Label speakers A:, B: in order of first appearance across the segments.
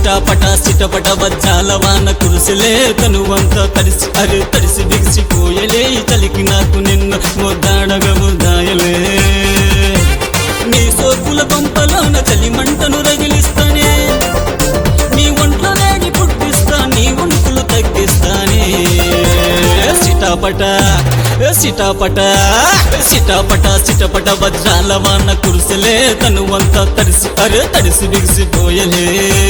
A: సిటాపట సిటపట వజ్రాల వాన కురుసలే తనువంతా తడిసి అరే తడిసి బిగిసిపోయలే ఈ చలికి నాకు నిన్ను ముద్దాడగ ముద్దాయలే నీ సోకుల గొంపలోన చలి మంటను రగిలిస్తానే నీ ఒంట్లో వేడి పుట్టిస్తా నీ ఒంకులు తగ్గిస్తానే సిటాపట సిటాపట సిటాపట సిటపట వజ్రాల వాన కురుసలే తనువంతా తడిసి అరే తడిసి బిగిసిపోయలే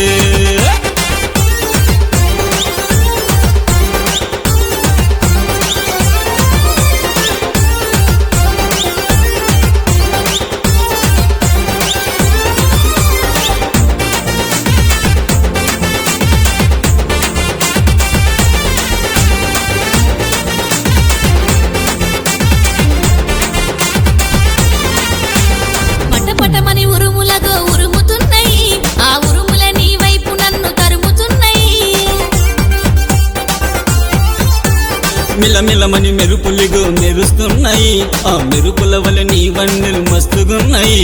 B: పటపటమని ఉరుములతో ఉరుముతున్నాయి ఆ ఉరుముల నీ వైపు నన్ను తరుముతున్నాయి
A: మిలమిలమని మెరుపులిగు మెరుస్తున్నాయి ఆ మెరుపుల వల్ల నీ వన్నెలు మస్తుగున్నాయి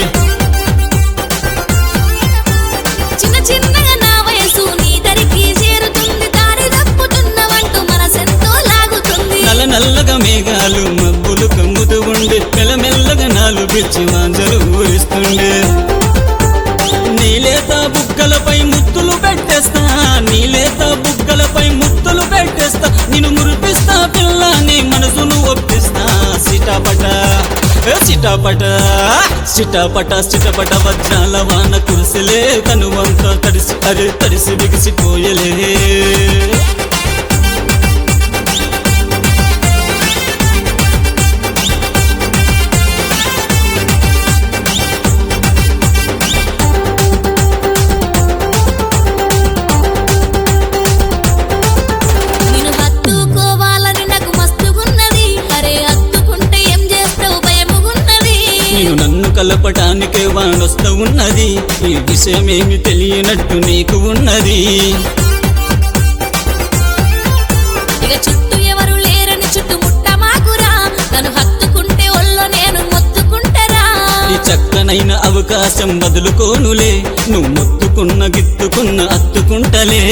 B: చిన్న చిన్నగా నా వయసు నీ దరికి చేరుతుంది దారి తప్పుతున్నవంటూ మనసెంతో లాగుతుంది
A: నల్ల నల్లగా మేఘాలు మబ్బులు కమ్ముతూ ఉండే మెల్లమెల్లగా నాలు పిచ్చి వాంజలు ఊరిస్తుండే నీలేత బుగ్గలపై ముత్తులు పెట్టేస్తా నీలేత బుగ్గలపై ముత్తులు పెట్టేస్తా నేను మురిపిస్తా పిల్ల నీ మనసును ఒప్పిస్తా సిటాపట ఏ సిటాపట సిటాపట సిటపట వజ్రాల వాన కురిసిలే కనువంతా తడిసి అరే తడిసి బిగిసిపోయలే
B: నేను హత్తుకోవాలని నాకు మస్తుగున్నది అరే హత్తుకుంటే ఏం చేస్తావు భయముగున్నది
A: నేను నన్ను కలపటానికే వానొస్తూ ఉన్నది ఈ విషయమేమి తెలియనట్టు నీకు ఉన్నది
B: ఇక చుట్టూ ఎవరు లేరని చుట్టుముట్ట మాకురా నన్ను హత్తుకుంటే ఒళ్ళో నేను మొత్తుకుంటరా
A: ఈ చక్కనైన అవకాశం వదులుకోనులే నువ్వు మొత్తుకున్న గిత్తుకున్న అత్తుకుంటలే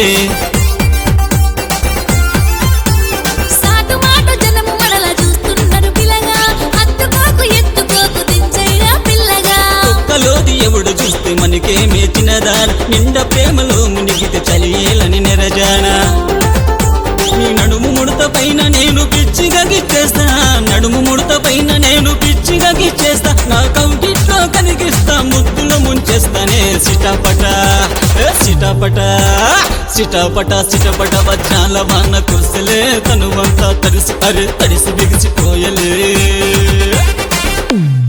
B: సాటు మాట జనము మడల చూస్తున్నారు పిల్లగా హత్తుకోకు ఎత్తుకోకు దించయ్యా పిల్లగా
A: ఒక్కలోది ఎవడు చూస్తే మనకే మేచినదాన నిండ ప్రేమలో మునిగితే చలియేలని నెరజానా నీ నడుము ముడత పైన నేను పిచ్చిగా గిచ్చేస్తా నడుము ముడత పైన నేను పిచ్చిగా గిచ్చేస్తా నా కౌగిట్లో కనిగిస్తా ముద్దులో ముంచేస్తానే సిటాపట ఏ సిటాపట సిటాపట సిటపట వజ్రాల వాన కురిసలే తనువంతా తడిసి అరే తడిసి బిగిసిపోయలే